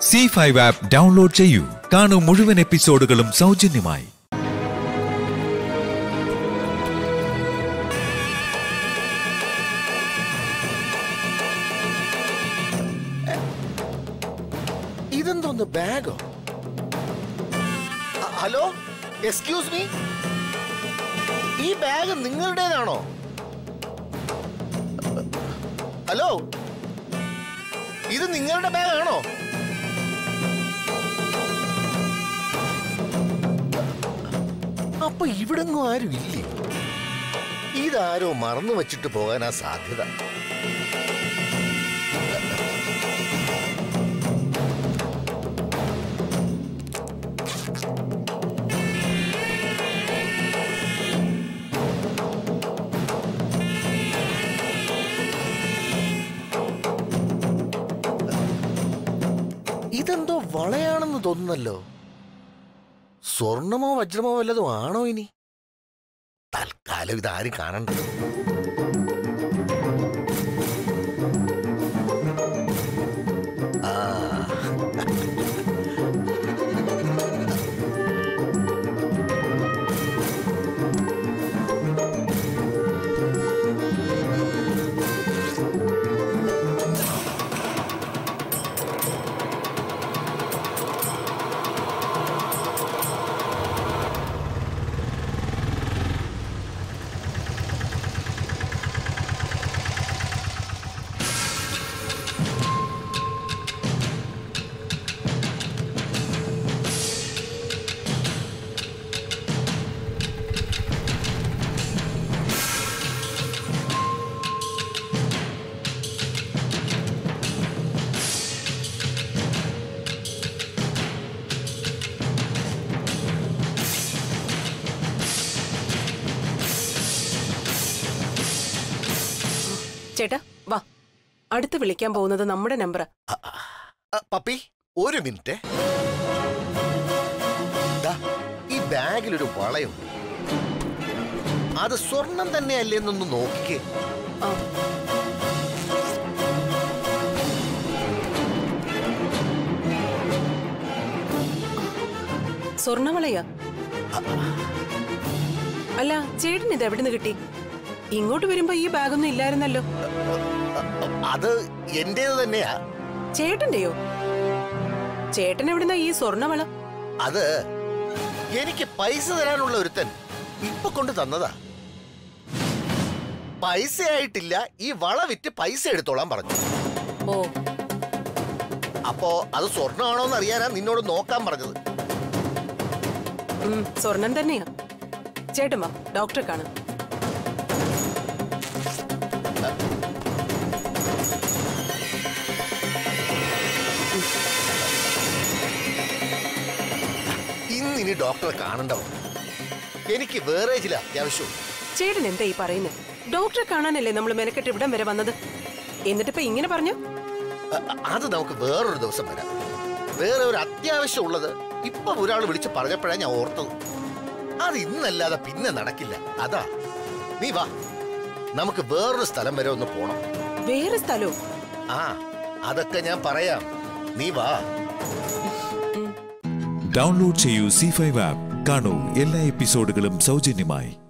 C five app download ചെയ്യൂ കാണൂ മുഴുവൻ എപ്പിസോഡുകളും സൗജന്യമായി ഇതെന്തോന്ന് ബാഗോ അ- ഹലോ എക്സ്ക്യൂസ് മീ ഈ ബാഗ് നിങ്ങളുടേതാണോ ഹലോ ഇത് നിങ്ങളുടെ ബാഗാണോ അപ്പൊ ഇവിടെങ്ങും ആരും ഇല്ലേ ഇതാരോ മറന്നു വെച്ചിട്ട് പോകാനാ സാധ്യത ഇതെന്തോ വളയാണെന്ന് തോന്നുന്നല്ലോ സ്വർണമോ വജ്രമോ വല്ലതും ആണോ ഇനി തൽക്കാലം ഇതാരും കാണണ്ട ആ ചേട്ടാ വാ അടുത്ത് വിളിക്കാൻ പോകുന്നത് നമ്മുടെ നമ്പറാ അ, പപ്പി ഒരു മിനിറ്റ് ദാ, ഈ ബാഗിലൊരു വളയുണ്ട് അത് സ്വർണം തന്നെയല്ലേ എന്നൊന്ന് നോക്കിക്കേ ആ, സ്വർണവളയാ അല്ല ചേട്ടൻ ഇത് എവിടുന്ന് കിട്ടി ഇങ്ങോട്ട് വരുമ്പോ ഈ ബാഗൊന്നും ഇല്ലായിരുന്നല്ലോ അത് എന്റേത് തന്നെയാ ചേട്ടന്റെയോ ചേട്ടൻ എവിടുന്ന ഈ സ്വർണവള അത് എനിക്ക് പൈസ തരാനുള്ള ഒരുത്തൻ ഇപ്പൊ കൊണ്ട് തന്നതാ പൈസ ആയിട്ടില്ല ഈ വള വിറ്റ് പൈസ എടുത്തോളാൻ പറഞ്ഞു ഓ അപ്പോ അത് സ്വർണ്ണമാണോ എന്ന് അറിയാനാ നിന്നോട് നോക്കാൻ പറഞ്ഞത് ഉം, സ്വർണം തന്നെയാ ചേട്ടൻ വാ ഡോക്ടറെ കാണാം ഇന്നിനി ഡോക്ടറെ കാണണ്ടവൻ എനിക്ക് വേറെ ചില അത്യാവശ്യവും ചേട്ടൻ എന്താ ഈ പറയുന്നത് ഡോക്ടറെ കാണാനല്ലേ നമ്മൾ മെനക്കെട്ട് ഇവിടം വരെ വന്നത് എന്നിട്ടിപ്പോ ഇങ്ങനെ പറഞ്ഞു അ- അ- അത് നമുക്ക് വേറൊരു ദിവസം വരാം വേറെ ഒരു അത്യാവശ്യം ഉള്ളത് ഇപ്പൊ ഒരാൾ വിളിച്ച് പറഞ്ഞപ്പോഴാണ് ഞാൻ ഓർത്തത് അത് ഇന്നല്ലാതെ പിന്നെ നടക്കില്ല അതാ നീ വാ നമുക്ക് വേറൊരു സ്ഥലം വരെ ഒന്ന് പോണം വേറെ സ്ഥലവും ആ അതൊക്കെ ഞാൻ പറയാം നീ വാ ഡൗൺലോഡ് ചെയ്യൂ സി ഫൈവ് ആപ്പ് കാണൂ എല്ലാ എപ്പിസോഡുകളും സൗജന്യമായി